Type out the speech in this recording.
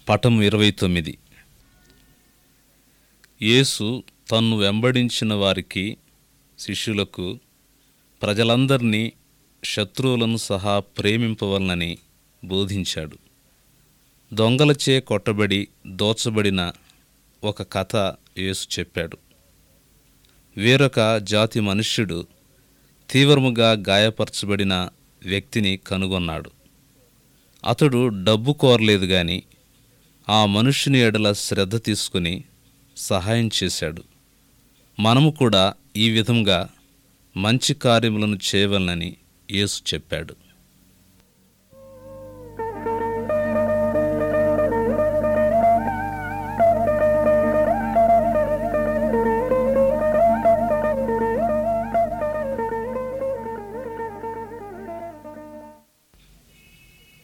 పటం ఇరవై తొమ్మిది యేసు తన్ను వెంబడించిన వారికి శిష్యులకు ప్రజలందరినీ శత్రువులను సహా ప్రేమింపవలనని బోధించాడు దొంగలచే కొట్టబడి దోచబడిన ఒక కథ యేసు చెప్పాడు వేరొక జాతి మనుష్యుడు తీవ్రముగా గాయపరచబడిన వ్యక్తిని కనుగొన్నాడు అతడు డబ్బు కోరలేదు గాని ఆ మనుష్యుని ఎడల శ్రద్ధ తీసుకుని సహాయం చేశాడు మనము కూడా ఈ విధంగా మంచి కార్యములను చేయవలనని యేసు చెప్పాడు